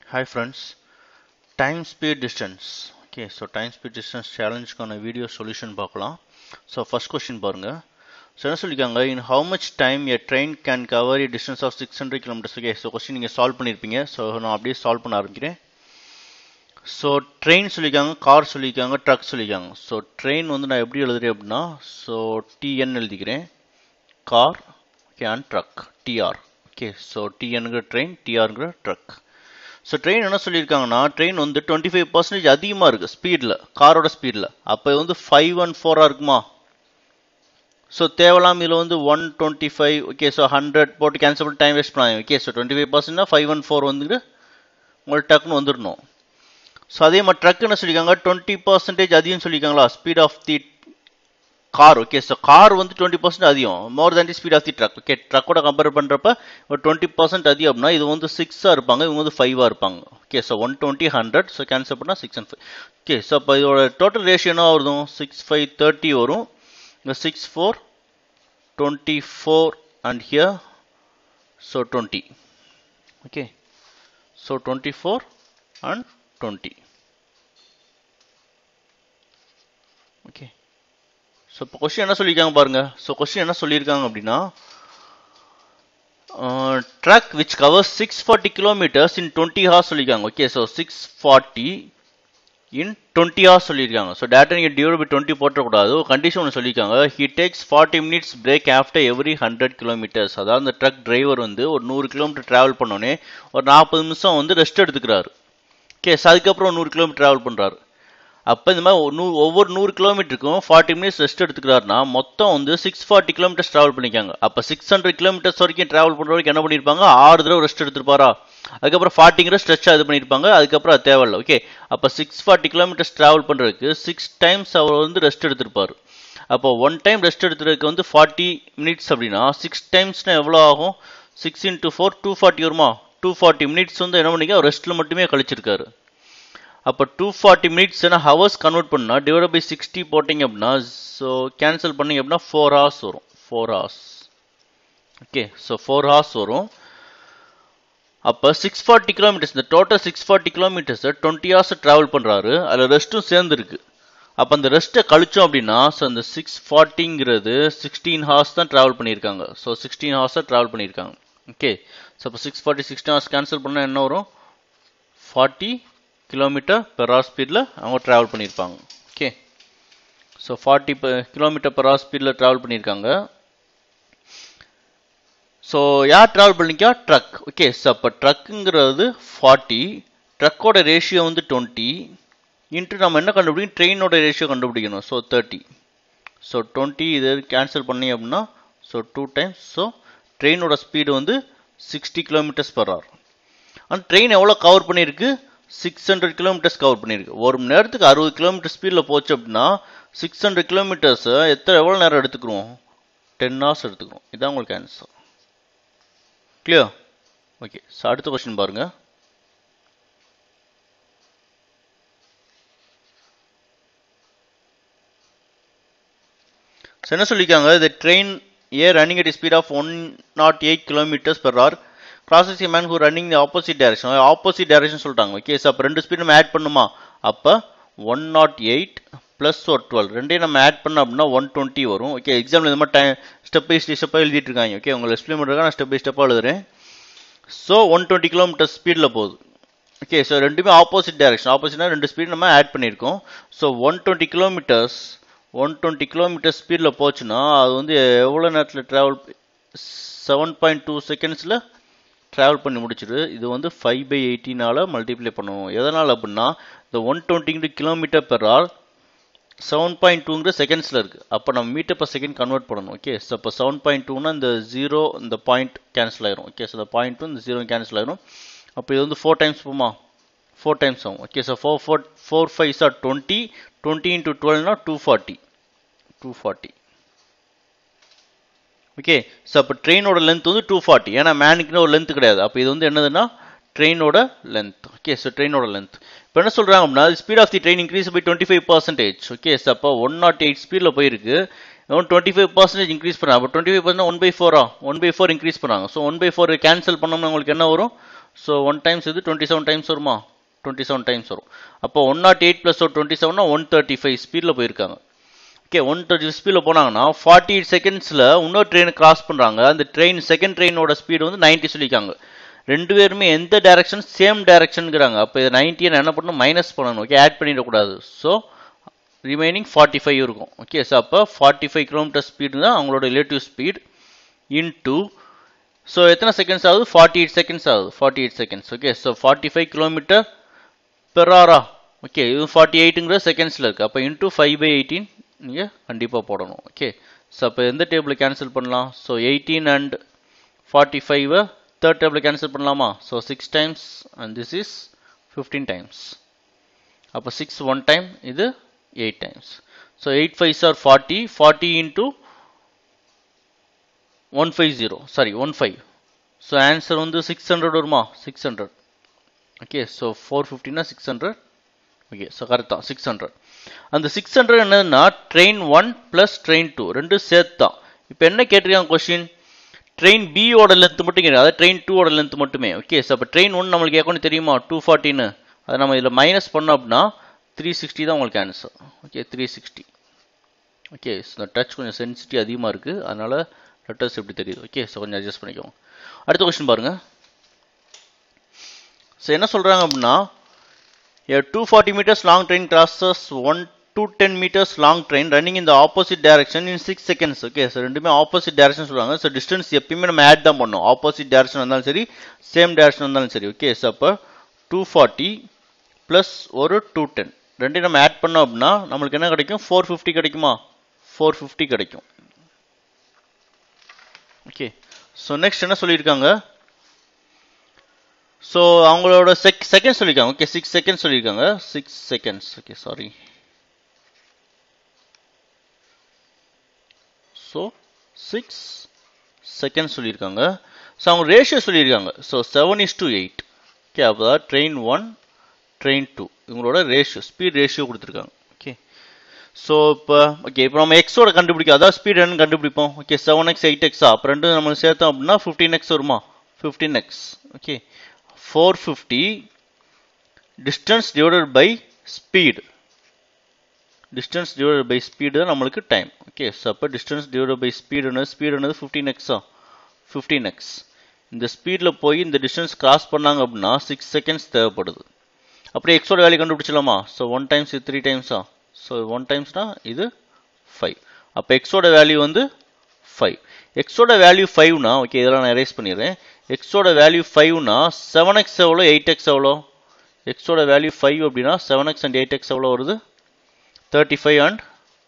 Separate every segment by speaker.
Speaker 1: Hi friends, time speed distance. Okay, so time speed distance challenge-க்கான video solution பார்க்கலாம். So first question பாருங்க. So என்ன சொல்லிருக்காங்க in how much time a train can cover a distance of 600 kilometers. Okay, so question நீங்க solve பண்ணிருப்பீங்க. So நான் அப்படியே solve பண்ண ஆரம்பிக்கிறேன். ஸோ ட்ரெயின் சொல்லியிருக்காங்க கார் சொல்லியிருக்காங்க ட்ரக் சொல்லியிருக்காங்க ஸோ ட்ரெயின் வந்து நான் எப்படி எழுதுறேன் அப்படின்னா ஸோ டிஎன் எழுதிக்கிறேன் car okay and truck TR okay so டிஎன்கிற ட்ரெயின் டிஆருங்கிற ட்ரக் ஸோ ட்ரெயின் என்ன சொல்லியிருக்காங்கன்னா ட்ரெயின் வந்து டுவெண்ட்டி ஃபைவ் பர்சன்டேஜ் அதிகமாக இருக்குது ஸ்பீடில் காரோட ஸ்பீடில் அப்போ வந்து ஃபைவ் ஒன் ஃபோராக இருக்குமா ஸோ தேவலாம் இதில் வந்து one twenty five okay so hundred போட்டு கேன்சல் பண்ணி டைம் வேஸ்ட் பண்ணாங்க ஓகே ஸோ டுவெண்ட்டி ஃபைவ் பர்சன்ட்னா ஃபைவ் ஒன் ஃபோர் வந்துட்டு உங்களுக்கு டக்குன்னு வந்துடணும் ஸோ அதே மாதிரி ட்ரக் என்ன சொல்லியிருக்காங்க டுவெண்ட்டி பர்சன்டேஜ் அதிகம் சொல்லியிருக்காங்களா speed of the car okay so car வந்து டுவெண்ட்டி பர்சன்ட் அதிகம் more than the speed of the truck okay ட்ரக்கோட கம்பேர் பண்ணுறப்ப ஒரு டுவெண்ட்டி பர்சன்ட் அதிகம் அப்படின்னா இது வந்து சிக்ஸாக இருப்பாங்க இவங்க வந்து ஃபைவாக இருப்பாங்க okay so one twenty hundred so cancel பண்ணால் six and five okay so அப்போ இதோட டோட்டல் ரேஷியோ என்ன வருதும் சிக்ஸ் ஃபைவ் தேர்ட்டி வரும் இந்த six four twenty four and here so twenty okay so twenty four and twenty okay so இப்போ question என்ன சொல்லியிருக்காங்க பாருங்க ஸோ கொஸ்டின் என்ன சொல்லியிருக்காங்க அப்படின்னா truck which covers six forty kilometres in twenty hours சொல்லியிருக்காங்க okay so six forty in twenty hours சொல்லியிருக்காங்க so data நீங்கள் டிவைட் பை டுவெண்ட்டி போட்டக்கூடாது ஒரு கண்டிஷன் ஒன்று சொல்லியிருக்காங்க he takes forty minutes break after every hundred kilometres அதாவது அந்த drug driver வந்து ஒரு நூறு கிலோமீட்டர் ட்ராவல் பண்ணோன்னே ஒரு நாற்பது நிமிஷம் வந்து ரெஸ்ட் எடுத்துக்கிறாரு ஓகே ஸோ அதுக்கப்புறம் நூறு கிலோமீட்டர் ட்ராவல் பண்ணுறாரு அப்போ இந்த மாதிரி நூ ஒவ்வொரு நூறு கிலோமீட்டருக்கும் ஃபார்ட்டி மினிட்ஸ் ரெஸ்ட் எடுத்துக்கிறாருன்னா மொத்தம் வந்து சிக்ஸ் ஃபார்ட்டி கிலோமீட்டர்ஸ் ட்ராவல் பண்ணிக்காங்க அப்போ சிக்ஸ் ஹண்ட்ரட் கிலோமீட்டர்ஸ் வரைக்கும் ட்ராவல் பண்ணுற வரைக்கும் என்ன பண்ணியிருப்பாங்க ஆறு தடவை ரெஸ்ட் எடுத்துருப்பாரா அதுக்கப்புறம் ஃபார்ட்டிங்கிற ஸ்ட்ரெச் இது பண்ணியிருப்பாங்க அதுக்கப்புறம் அது தேவையில்ல ஓகே அப்போ சிக்ஸ் ஃபார்ட்டி கிலோமீட்டர்ஸ் ட்ராவல் பண்ணுறதுக்கு சிக்ஸ் டைம்ஸ் அவர் வந்து ரெஸ்ட் எடுத்திருப்பார் அப்போ ஒன் டைம் ரெஸ்ட் எடுத்துறதுக்கு வந்து ஃபார்ட்டி மினிட்ஸ் அப்படின்னா சிக்ஸ் டைம்ஸ்னா எவ்வளோ ஆகும் six into four two forty வருமா டூ ஃபார்ட்டி மினிட்ஸ் வந்து என்ன பண்ணிக்க ரெஸ்ட்டில் மட்டுமே கழிச்சிருக்காரு அப்போ டூ ஃபார்ட்டி மினிட்ஸ் என்ன ஹவர்ஸ் கன்வெர்ட் பண்ணால் டிவைட் பை சிக்ஸ்டி போட்டிங்க அப்படின்னா ஸோ கேன்சல் பண்ணிங்க அப்படின்னா ஃபோர் ஹவர்ஸ் வரும் four hours okay so four hours வரும் அப்போ சிக்ஸ் ஃபார்ட்டி கிலோமீட்டர்ஸ் இந்த total six forty kilometres twenty hours travel பண்ணுறாரு அதில் ரெஸ்ட்டும் சேர்ந்துருக்கு அப்போ அந்த ரெஸ்ட்டை கழிச்சோம் அப்படின்னா ஸோ அந்த சிக்ஸ் ஃபார்ட்டிங்கிறது சிக்ஸ்டீன் ஹவர்ஸ் தான் ட்ராவல் பண்ணியிருக்காங்க ஸோ சிக்ஸ்டீன் ஹவர்ஸ் தான் ட்ராவல் பண்ணியிருக்காங்க ஓகே ஸோ இப்போ six forty sixteen hours cancel பண்ணால் என்ன வரும் ஃபார்ட்டி கிலோமீட்டர் பெர் ஹவர் ஸ்பீடில் அவங்க ட்ராவல் பண்ணியிருப்பாங்க okay so forty kilometre per hour ஸ்பீடில் ட்ராவல் பண்ணியிருக்காங்க ஸோ யார் ட்ராவல் பண்ணிக்கா ட்ரக் ஓகே ஸோ அப்போ ட்ரக்குங்கிறது ஃபார்ட்டி ட்ரக்கோட ரேஷியோ வந்து டுவெண்ட்டி இன்ட்டு நம்ம என்ன கண்டுபிடிக்கணும் ட்ரெயினோட ரேஷியோ கண்டுபிடிக்கணும் ஸோ தேர்ட்டி ஸோ டுவெண்ட்டி இது கேன்சல் பண்ணி அப்படின்னா ஸோ டூ டைம்ஸ் ஸோ ட்ரெயினோட ஸ்பீடு வந்து சிக்ஸ்டி கிலோமீட்டர்ஸ் பர் ஹவர் ஆனால் ட்ரெயின் எவ்வளோ கவர் பண்ணியிருக்கு சிக்ஸ் ஹண்ட்ரட் கிலோமீட்டர்ஸ் கவர் பண்ணியிருக்கு ஒரு மணி நேரத்துக்கு அறுபது கிலோமீட்டர் ஸ்பீடில் போச்சு அப்படின்னா சிக்ஸ் ஹண்ட்ரட் கிலோமீட்டர்ஸை எத்தனை எவ்வளோ நேரம் எடுத்துக்கிறோம் டென் ஹவர்ஸ் எடுத்துக்கிறோம் இதான் உங்களுக்கு ஆன்சர் கிளியர் ஓகே ஸோ அடுத்த கொஸ்டின் பாருங்க ஸோ என்ன சொல்லியிருக்காங்க the train a running at speed of one nought eight kilometres per hour crosses man who running the opposite direction opposite direction சொல்லிட்டாங்க ஓகே ஸோ அப்போ ரெண்டு ஸ்பீட் நம்ம add பண்ணுமா அப்போ ஒன் நாட் எயிட் ப்ளஸ் ஒரு twelve ரெண்டையும் நம்ம add பண்ணோம் அப்படின்னா ஒன் டுவெண்ட்டி வரும் ஓகே எக்ஸாம்பிள் இந்த மாதிரி டைம் ஸ்டெப் பை ஸ்டெப்பாக எழுதிட்டு இருக்காங்க ஓகே உங்களை எக்ஸ்பிளைன் பண்ணுறதுக்காக நான் ஸ்டெப் பை ஸ்டெப்பாக எழுதுறேன் ஸோ ஒன் டுவெண்ட்டி கிலோமீட்டர் ஸ்பீடில் போகுது ஓகே ஸோ ரெண்டுமே ஆப்போசிட் டைரக்ஷன் ஆப்போசிட்னா ரெண்டு ஸ்பீட் நம்ம ஆட் பண்ணியிருக்கோம் so one twenty kilometres one twenty kilometre ஸ்பீடில் போச்சுன்னா அது வந்து எவ்வளோ நேரத்தில் ட்ராவல் செவன் பாயிண்ட் டூ செகண்ட்ஸில் ட்ராவல் பண்ணி முடிச்சிடு இது வந்து ஃபைவ் பை எயிட்டினால் மல்டிப்ளை பண்ணுவோம் எதனால் அப்படின்னா இந்த ஒன் டுவெண்ட்டிங்கிற kilometre per hour seven point டூங்கிற செகண்ட்ஸில் இருக்குது அப்போ நம்ம மீட்டர் பர் செகண்ட் கன்வெர்ட் பண்ணணும் ஓகே ஸோ இப்போ செவன் பாயிண்ட் டூனா இந்த ஜீரோ இந்த பாயிண்ட் கேன்சல் ஆயிரும் ஓகே ஸோ இந்த பாயிண்ட் டூ இந்த ஜீரோ கேன்சல் ஆயிரும் அப்போ இது வந்து ஃபோர் டைம்ஸ் போமா ஃபோர் டைம்ஸ் ஆகும் okay so four four four five sir twenty twenty into டுவெல்னா two forty two forty okay so அப்போ ட்ரெயினோட லென்த் வந்து டூ ஃபார்ட்டி ஏன்னா மேனுக்குன்னு ஒரு லென்த் கிடையாது அப்போ இது வந்து என்னதுன்னா ட்ரெயினோட லென்த் ஓகே ஸோ ட்ரெயினோட லென்த் இப்போ என்ன சொல்கிறாங்க அப்படின்னா speed of the train increase by twenty five percentage okay so அப்போ ஒன் நாட் எயிட் ஸ்பீடில் போயிருக்கு one twenty five percentage increase பண்ணாங்க அப்போ twenty five percent one by ஃபோரா ஒன் பை ஃபோர் இன்க்ரீஸ் பண்ணாங்க so one by four cancel பண்ணோம்னா உங்களுக்கு என்ன வரும் ஸோ ஒன் டைம்ஸ் இது டுவெண்ட்டி செவன் டைம்ஸ் வருமா டுவெண்ட்டி செவன் டைம்ஸ் வரும் அப்போ ஒன் நாட் எயிட் ப்ளஸ் ஒரு டுவெண்ட்டி செவன்னா ஒன் தேர்ட்டி ஃபைவ் ஸ்பீடில் போயிருக்காங்க ஓகே ஒன் தேர்ட்டி ஸ்பீடில் போனாங்கன்னா ஃபார்ட்டி எயிட் செகண்ட்ஸில் இன்னொரு ட்ரெயினை கிராஸ் பண்ணுறாங்க அந்த ட்ரெயின் செகண்ட் ட்ரெயினோட ஸ்பீடு வந்து நைன்ட்டி சொல்லியிருக்காங்க ரெண்டு பேருமே எந்த டைரக்ஷன் சேம் டைரக்ஷனுங்கிறாங்க அப்போ இது நைன்ட்டியை என்ன பண்ணணும் மைனஸ் பண்ணணும் ஓகே ஆட் பண்ணிடக்கூடாது ஸோ ரிமைனிங் ஃபார்ட்டி ஃபைவ் இருக்கும் ஓகே ஸோ அப்போ ஃபார்ட்டி ஃபைவ் கிலோமீட்டர் ஸ்பீடு தான் அவங்களோட ரிலேட்டிவ் ஸ்பீட் இன்டூ ஸோ எத்தனை செகண்ட்ஸ் ஆகுது ஃபார்ட்டி எயிட் செகண்ட்ஸ் ஆகுது forty eight seconds okay so forty five kilometre per ஆரா ஓகே இது ஃபார்ட்டி எயிட்டுங்கிற செகண்ட்ஸில் இருக்குது அப்போ இன்டூ ஃபைவ் பை எயிட்டீன் நீங்கள் கண்டிப்பாக போடணும் ஓகே ஸோ அப்போ எந்த டேபிள் கேன்சல் பண்ணலாம் ஸோ எயிட்டீன் அண்ட் ஃபார்ட்டி ஃபைவை தேர்ட் டேபிள் கேன்சல் பண்ணலாமா so six times and this is fifteen times அப்போ சிக்ஸ் ஒன் டைம் இது eight times so eight five or forty forty into one five zero sorry one five so answer வந்து six hundred வருமா six hundred okay so four ஃபிஃப்டினா six hundred okay so correct தான் six hundred அந்த six hundred என்னதுன்னா train one plus train two ரெண்டும் சேர்த்து தான் இப்போ என்ன கேட்டிருக்காங்க கொஸ்டின் ட்ரெயின் பியோட லென்த் மட்டும் கேட்குது அதாவது ட்ரெயின் டூவோட லென்த் மட்டுமே ஓகே ஸோ அப்போ ட்ரெயின் ஒன் நம்மளுக்கு ஏற்கனவே தெரியுமா டூ ஃபார்ட்டின்னு அதை நம்ம இதில் மைனஸ் பண்ணோம் அப்படின்னா த்ரீ சிக்ஸ்டி தான் உங்களுக்கு answer okay three sixty okay so இந்த டச் கொஞ்சம் சென்சிட்டி அதிகமாக இருக்குது அதனால் லெட்டர்ஸ் எப்படி தெரியுது ஓகே ஸோ கொஞ்சம் அட்ஜஸ்ட் பண்ணிக்கோங்க அடுத்த கொஸ்டின் பாருங்கள் ஸோ என்ன சொல்கிறாங்க அப்படின்னா two forty metres long train crosses one two ten metres long train running இந்த opposite direction in six seconds okay so ரெண்டுமே ஆப்போசிட் டைரக்ஷன் சொல்லுவாங்க ஸோ டிஸ்டன்ஸ் எப்பயுமே நம்ம ஆட் தான் பண்ணோம் ஆப்போசிட் டைரக்ஷன் வந்தாலும் சரி சேம் டைரக்ஷன் வந்தாலும் சரி ஓகே ஸோ அப்போ டூ ஃபார்ட்டி ப்ளஸ் ஒரு டூ டென் ரெண்டையும் நம்ம ஆட் பண்ணோம் அப்படின்னா நம்மளுக்கு என்ன கிடைக்கும் ஃபோர் ஃபிஃப்டி கிடைக்குமா ஃபோர் ஃபிஃப்டி கிடைக்கும் ஓகே ஸோ நெக்ஸ்ட் என்ன சொல்லியிருக்காங்க ஸோ அவங்களோட செக் செகண்ட் சொல்லியிருக்காங்க ஓகே சிக்ஸ் செகண்ட்ஸ் சொல்லியிருக்காங்க six seconds okay sorry so six seconds சொல்லியிருக்காங்க ஸோ அவங்க ரேஷியோ சொல்லியிருக்காங்க so seven is to eight okay அப்போ ட்ரெயின் ஒன் ட்ரெயின் டூ இவங்களோட ரேஷியோ ஸ்பீட் ரேஷியோ கொடுத்துருக்காங்க ஓகே ஸோ இப்போ ஓகே இப்போ நம்ம எக்ஸோட கண்டுபிடிக்கும் அதாவது ஸ்பீட் என்னன்னு கண்டுபிடிப்போம் ஓகே செவன் எக்ஸ் எயிட் எக்ஸா அப்போ ரெண்டு நம்ம சேர்த்தோம் அப்படின்னா ஃபிஃப்டீன் எக்ஸ் வருமா fifteen x okay four fifty distance divided by speed distance divided by speed தான் நம்மளுக்கு டைம் ஓகே ஸோ அப்போ டிஸ்டன்ஸ் டிவைடட் பை ஸ்பீடுன்னு ஸ்பீடுனது ஃபிஃப்டீன் எக்ஸா ஃபிஃப்டீன் எக்ஸ் இந்த ஸ்பீடில் போய் இந்த டிஸ்டன்ஸ் கிராஸ் பண்ணாங்க அப்படின்னா சிக்ஸ் செகண்ட்ஸ் தேவைப்படுது அப்படியே எக்ஸோட வேல்யூ கண்டுபிடிச்சலாமா ஸோ ஒன் டைம்ஸ் இது த்ரீ டைம்ஸா ஸோ ஒன் டைம்ஸ்னா இது ஃபைவ் அப்போ எக்ஸோட வேல்யூ வந்து ஃபைவ் எக்ஸோட வேல்யூ ஃபைவ்னா ஓகே இதெல்லாம் நான் எரேஸ் பண்ணிடுறேன் எக்ஸோட வேல்யூ ஃபைவ்னா செவன் எக்ஸ் எவ்வளோ எயிட் எக்ஸ் எவ்வளோ எக்ஸோட வேல்யூ ஃபைவ் அப்படின்னா seven x and eight x எவ்வளோ வருது thirty five and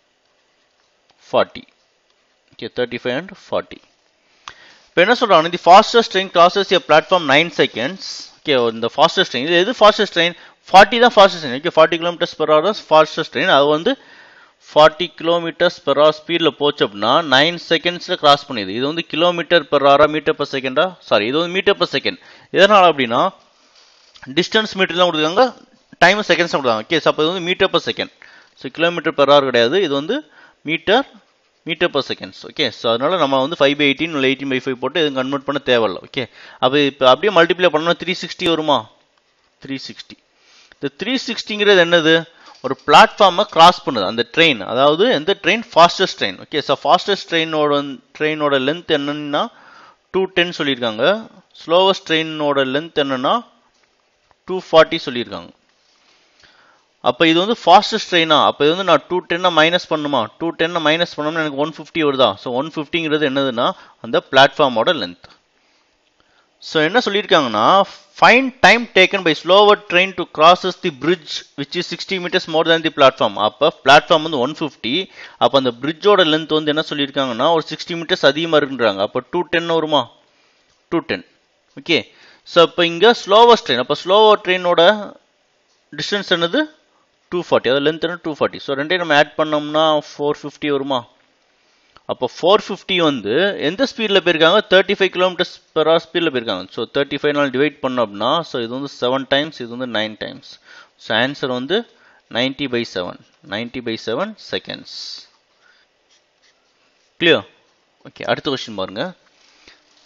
Speaker 1: forty okay thirty five and forty இப்போ என்ன சொல்கிறாங்க the fastest train crosses a platform nine seconds okay இந்த ஃபாஸ்டஸ்ட் ட்ரெயின் இது எது ஃபாஸ்டஸ்ட் ட்ரெயின் ஃபார்ட்டி தான் fastest train okay forty kilometres per hour fastest train அது வந்து forty kilometres per hour ஸ்பீடில் போச்சு அப்படின்னா நைன் செகண்ட்ஸில் கிராஸ் பண்ணிடுது இது வந்து கிலோமீட்டர் பெர் ஹவரா மீட்டர் பர் செகண்டா சாரி இது வந்து மீட்டர் பர் செகண்ட் எதனால் அப்படின்னா டிஸ்டன்ஸ் மீட்டர் தான் கொடுத்துருக்காங்க டைம் செகண்ட்ஸ் கொடுத்தாங்க ஓகே ஸோ அப்போ இது வந்து metre per second so kilometre per hour கிடையாது இது வந்து metre metre per seconds okay so அதனால நம்ம வந்து ஃபைவ் பை எயிட்டீன் இல்லை எயிட்டீன் பை ஃபைவ் போட்டு எதுவும் கன்வெர்ட் பண்ண தேவையில்ல ஓகே அப்போ இப்போ அப்படியே மல்டிப்ளை பண்ணோம்னா த்ரீ சிக்ஸ்டி வருமா த்ரீ சிக்ஸ்டி இந்த த்ரீ சிக்ஸ்டிங்கிறது என்னது ஒரு பிளாட்ஃபார்மை கிராஸ் பண்ணுது அந்த ட்ரெயின் அதாவது எந்த train fastest train okay so fastest ட்ரெயினோட ட்ரெயினோட லென்த் என்னன்னா டூ டென் சொல்லியிருக்காங்க ஸ்லோவஸ்ட் ட்ரெயினோட லென்த் என்னன்னா டூ ஃபார்ட்டி சொல்லியிருக்காங்க அப்போ இது வந்து ஃபாஸ்டஸ்ட் ட்ரெயினா அப்போ இது வந்து நான் டூ டென்னை மைனஸ் பண்ணுமா டூ டென்னை மைனஸ் பண்ணோம்னா எனக்கு ஒன் ஃபிஃப்டி வருதா ஸோ ஒன் ஃபிஃப்டிங்கிறது என்னதுன்னா அந்த பிளாட்ஃபார்மோட லென்த் ஸோ என்ன சொல்லியிருக்காங்கன்னா find time taken by slower train to crosses the bridge which is sixty metres more than the platform அப்போ பிளாட்ஃபார்ம் வந்து ஒன் ஃபிஃப்டி அப்போ அந்த பிரிட்ஜோட லென்த் வந்து என்ன சொல்லியிருக்காங்கன்னா ஒரு சிக்ஸ்டி மீட்டர்ஸ் அதிகமாக இருக்குன்றாங்க அப்போ டூ டென் வருமா டூ டென் ஓகே ஸோ இப்போ இங்கே ஸ்லோவஸ்ட் ட்ரெயின் அப்போ ஸ்லோவர் ட்ரெயினோட டிஸ்டன்ஸ் என்னது டூ ஃபார்ட்டி அதாவது லென்த் என்ன டூ ஃபார்ட்டி ஸோ ரெண்டையும் நம்ம ஆட் பண்ணோம்னா ஃபோர் ஃபிஃப்டி வருமா அப்போ ஃபோர் ஃபிஃப்டி வந்து எந்த ஸ்பீடில் போயிருக்காங்க thirty five kilometres per hour ஸ்பீடில் போயிருக்காங்க ஸோ தேர்ட்டி ஃபைவ் நாள் டிவைட் பண்ணோம் அப்படின்னா ஸோ இது வந்து செவன் டைம்ஸ் இது வந்து நைன் டைம்ஸ் ஸோ ஆன்சர் வந்து ninety by seven ninety by seven seconds clear okay அடுத்த கொஸ்டின் பாருங்க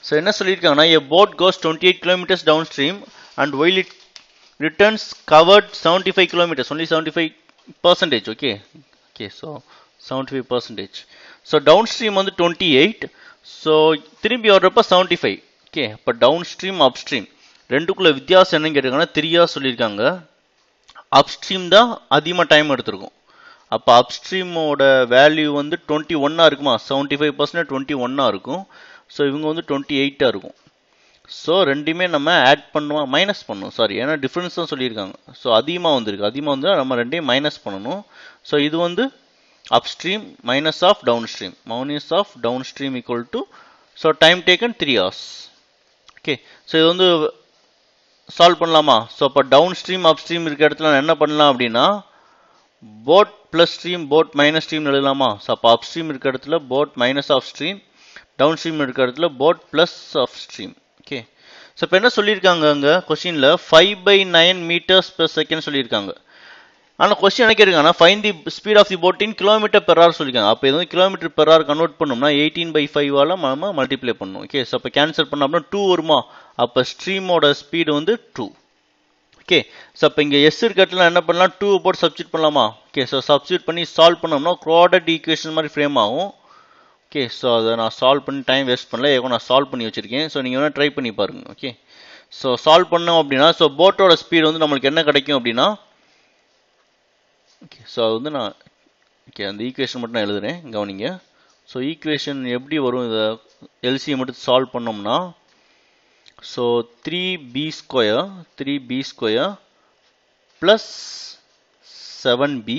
Speaker 1: ஸோ என்ன சொல்லியிருக்காங்கன்னா a boat goes 28 eight kilometres downstream and while it returns covered 75 five kilometres only seventy five percentage okay okay so seventy five percentage so downstream வந்து twenty eight so திரும்பி வர்றப்ப seventy five okay இப்போ downstream upstream ரெண்டுக்குள்ள வித்தியாசம் என்னன்னு கேட்டிருக்காங்கன்னா த்ரீயா சொல்லியிருக்காங்க அப் stream தான் அதிகமாக டைம் எடுத்திருக்கும் அப்போ அப் ஸ்ட்ரீமோட வேல்யூ வந்து டுவெண்ட்டி ஒன்னாக இருக்குமா செவன்ட்டி ஃபைவ் பர்சன்ட் டுவெண்ட்டி ஒன்னாக இருக்கும் ஸோ இவங்க வந்து டுவெண்ட்டி எயிட்டாக இருக்கும் ஸோ ரெண்டுமே நம்ம ஆட் பண்ணுவோம் மைனஸ் பண்ணணும் சாரி ஏன்னா டிஃப்ரென்ஸ் தான் சொல்லியிருக்காங்க ஸோ அதிகமாக வந்திருக்கு அதிகமாக வந்து நம்ம ரெண்டையும் மைனஸ் பண்ணணும் ஸோ இது வந்து upstream minus of downstream minus of downstream equal to so time taken three hours okay so இது வந்து சால்வ் பண்ணலாமா ஸோ அப்போ டவுன் ஸ்ட்ரீம் அப் ஸ்ட்ரீம் இருக்க இடத்துல நான் என்ன பண்ணலாம் அப்படின்னா boat plus stream boat minus stream எழுதலாமா ஸோ அப்போ அப் ஸ்ட்ரீம் இருக்க இடத்துல boat minus of stream downstream இருக்க இடத்துல boat plus of stream okay so இப்போ என்ன சொல்லியிருக்காங்க அங்கே கொஸ்டினில் five by nine metres per second சொல்லியிருக்காங்க ஆனால் கொஸ்டின் என்ன கேட்குறாங்கன்னா find the speed of the boat in kilometre per hour சொல்லியிருக்காங்க அப்போ இது வந்து கிலோமீட்டர் பெர் ஹவர் கன்வெர்ட் பண்ணோம்னா எயிட்டீன் பை ஃபைவால் நம்ம மல்டிப்ளை பண்ணணும் ஓகே ஸோ அப்போ கேன்சல் பண்ணோம் அப்படின்னா டூ வருமா அப்போ ஸ்ட்ரீமோட ஸ்பீடு வந்து டூ ஓகே ஸோ அப்போ இங்கே எஸ் இருக்கட்டில் என்ன பண்ணலாம் டூ போட்டு சப்ஸ்டியூட் பண்ணலாமா ஓகே ஸோ சப்ஸ்டியூட் பண்ணி சால்வ் பண்ணோம்னா க்ராடட் ஈக்குவேஷன் மாதிரி ஃப்ரேம் ஆகும் ஓகே ஸோ அதை நான் சால்வ் பண்ணி டைம் வேஸ்ட் பண்ணல ஏகோ நான் சால்வ் பண்ணி வச்சுருக்கேன் ஸோ நீங்கள் வேணால் ட்ரை பண்ணி பாருங்க ஓகே ஸோ சால்வ் பண்ணோம் அப்படின்னா ஸோ போட்டோட ஸ்பீடு வந்து நம்மளுக்கு என்ன கிடைக்கும் அப்படின்னா ஓகே ஸோ அது வந்து நான் ஓகே அந்த ஈக்குவேஷன் மட்டும் நான் எழுதுறேன் கவனிங்க ஸோ ஈக்குவேஷன் எப்படி வரும் இதை எல்சியை மட்டும் சால்வ் பண்ணோம்னா so three p square three p square plus seven p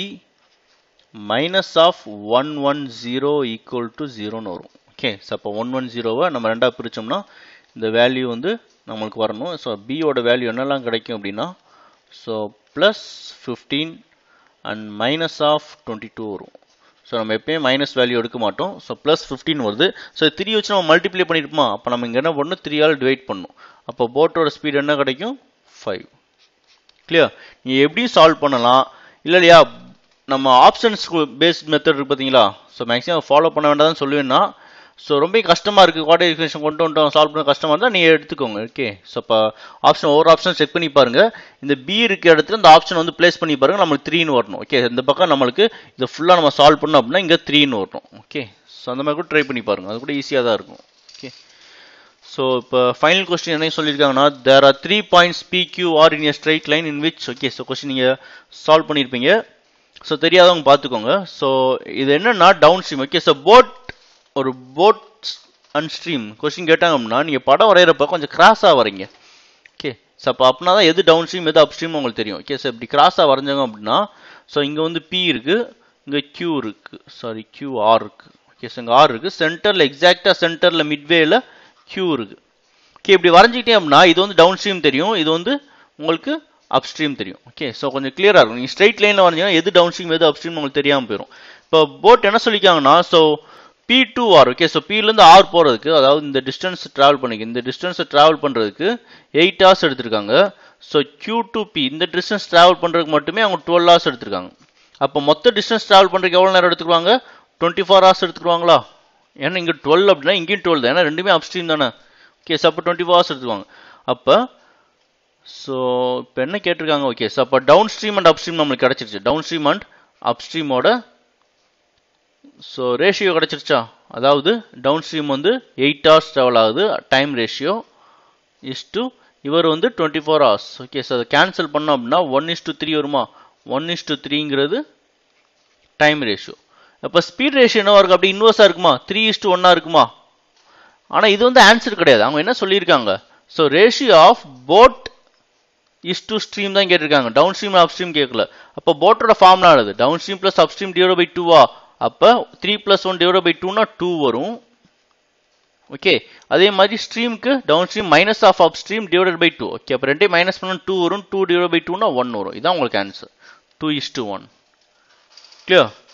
Speaker 1: minus of one one zero equal to ஜீரோன்னு வரும் ஓகே ஸோ அப்போ ஒன் ஒன் ஜீரோவை நம்ம ரெண்டாக பிரித்தோம்னா இந்த வேல்யூ வந்து நம்மளுக்கு வரணும் ஸோ பியோட வேல்யூ என்னெல்லாம் கிடைக்கும் அப்படின்னா so plus fifteen and minus of twenty two வரும் ஸோ நம்ம எப்பயும் மைனஸ் வேல்யூ எடுக்க மாட்டோம் ஸோ ப்ளஸ் ஃபிஃப்டின் வருது ஸோ த்ரீ வச்சு நம்ம மல்டிப்ளை பண்ணியிருப்போமா அப்போ நம்ம இங்கே என்ன பண்ணணும் த்ரீ ஆல் டிவைட் பண்ணணும் அப்போ போட்டோட ஸ்பீட் என்ன கிடைக்கும் ஃபைவ் கிளியர் நீ எப்படியும் சால்வ் பண்ணலாம் இல்லை இல்லையா நம்ம ஆப்ஷன்ஸ் பேஸ்ட் மெத்தட் இருக்கு பார்த்தீங்களா ஸோ மேக்ஸிமம் ஃபாலோ பண்ண வேண்டாம்னு சொல்லுவேன்னா ஸோ ரொம்ப கஷ்டமாக இருக்குது குவார்டர் ஈக்குவேஷன் கொண்டு வந்துட்டோம் சால்வ் பண்ண கஷ்டமாக இருந்தால் நீங்கள் எடுத்துக்கோங்க ஓகே ஸோ இப்போ ஆப்ஷன் ஒவ்வொரு ஆப்ஷன் செக் பண்ணி பாருங்க இந்த பி இருக்க இடத்துல இந்த ஆப்ஷன் வந்து பிளேஸ் பண்ணி பாருங்க நம்மளுக்கு த்ரீன்னு வரணும் ஓகே இந்த பக்கம் நம்மளுக்கு இதை ஃபுல்லாக நம்ம சால்வ் பண்ணோம் அப்படின்னா இங்கே த்ரீன்னு வரணும் ஓகே ஸோ அந்த மாதிரி கூட ட்ரை பண்ணி பாருங்க அது கூட ஈஸியாக தான் இருக்கும் ஓகே ஸோ இப்போ ஃபைனல் கொஸ்டின் என்ன சொல்லியிருக்காங்கன்னா there are three points P Q R in a straight line in which okay so question நீங்கள் சால்வ் பண்ணியிருப்பீங்க ஸோ தெரியாதவங்க பார்த்துக்கோங்க ஸோ இது என்னன்னா downstream okay so boat ஒரு போட் அண்ட் ஸ்ட்ரீம் கொஸ்டின் கேட்டாங்க அப்படின்னா நீங்கள் படம் வரைகிறப்ப கொஞ்சம் கிராஸாக வரீங்க ஓகே ஸோ அப்போ அப்படின்னா தான் எது டவுன் ஸ்ட்ரீம் எது அப் ஸ்ட்ரீம் உங்களுக்கு தெரியும் ஓகே ஸோ இப்படி கிராஸாக வரைஞ்சாங்க அப்படின்னா ஸோ இங்கே வந்து பி இருக்குது இங்கே கியூ இருக்குது சாரி கியூ ஆர் இருக்குது ஓகே ஸோ இங்கே ஆர் இருக்குது சென்டரில் எக்ஸாக்டாக சென்டரில் மிட்வேல கியூ இருக்குது ஓகே இப்படி வரைஞ்சிக்கிட்டே அப்படின்னா இது வந்து டவுன் ஸ்ட்ரீம் தெரியும் இது வந்து உங்களுக்கு அப் ஸ்ட்ரீம் தெரியும் ஓகே ஸோ கொஞ்சம் கிளியராக இருக்கும் நீங்கள் ஸ்ட்ரைட் லைனில் வரைஞ்சிங்கன்னா எது டவுன் ஸ்ட்ரீம் எது அப் ஸ்ட்ரீம் உங்களுக்கு தெரியாமல் போயிடும் இப்போ போட் என்ன சொல்லிக்காங்கன்னா so P two R okay so பிலேருந்து ஆர் போகிறதுக்கு அதாவது இந்த டிஸ்டன்ஸ் ட்ராவல் பண்ணிக்க இந்த டிஸ்டன்ஸை ட்ராவல் பண்ணுறதுக்கு எயிட் ஹவர்ஸ் எடுத்திருக்காங்க ஸோ கியூ டு பி இந்த டிஸ்டன்ஸ் ட்ராவல் பண்ணுறதுக்கு மட்டுமே அவங்க டுவெல் ஹவர்ஸ் எடுத்திருக்காங்க அப்போ மொத்த டிஸ்டன்ஸ் ட்ராவல் பண்ணுறதுக்கு எவ்வளோ நேரம் எடுத்துக்குவாங்க டுவெண்ட்டி ஃபோர் ஹவர்ஸ் எடுத்துக்குவாங்களா ஏன்னா இங்கே டுவெல் அப்படின்னா இங்கேயும் டுவெல் தான் ஏன்னா ரெண்டுமே அப்ஸ்ட்ரீம் தானே ஓகே ஸோ அப்போ டுவெண்ட்டி ஃபோர் ஹவர்ஸ் எடுத்துக்குவாங்க அப்போ ஸோ இப்போ என்ன கேட்டிருக்காங்க ஓகே ஸோ அப்போ டவுன் ஸ்ட்ரீம் அண்ட் அப்ஸ்ட்ரீம் நம்மளுக்கு கிடச்சிருச்சு டவுன் ஸ்ட்ரீம் அண்ட் அப்ஸ்ட்ரீமோட ஸோ ரேஷியோ கிடச்சிருச்சா அதாவது டவுன் ஸ்ட்ரீம் வந்து எயிட் ஹவர்ஸ் ட்ராவல் ஆகுது டைம் ரேஷியோ இஸ் டு இவர் வந்து twenty four hours okay so அதை கேன்சல் பண்ணோம் அப்படின்னா ஒன் இஸ் டு த்ரீ வருமா ஒன் இஸ் டு த்ரீங்கிறது டைம் ரேஷியோ அப்போ ஸ்பீட் ரேஷியோ என்ன இருக்கு அப்படி இன்வர்ஸாக இருக்குமா த்ரீ இஸ் டு ஒன்னாக இருக்குமா ஆனால் இது வந்து ஆன்சர் கிடையாது அவங்க என்ன சொல்லியிருக்காங்க so ratio of boat is to stream தான் கேட்டிருக்காங்க டவுன் ஸ்ட்ரீம் அப் ஸ்ட்ரீம் கேட்கல அப்போ போட்டோட ஃபார்ம்லாம் ஆகுது downstream plus upstream divide by டூவா அப்போ three plus one divide by டூனா டூ வரும் ஓகே அதே மாதிரி ஸ்ட்ரீமுக்கு downstream minus of upstream divided by two okay அப்போ ரெண்டே மைனஸ் பண்ண டூ வரும் டூ டிவைட் பை டூனா ஒன் வரும் இதான் உங்களுக்கு answer two is to one clear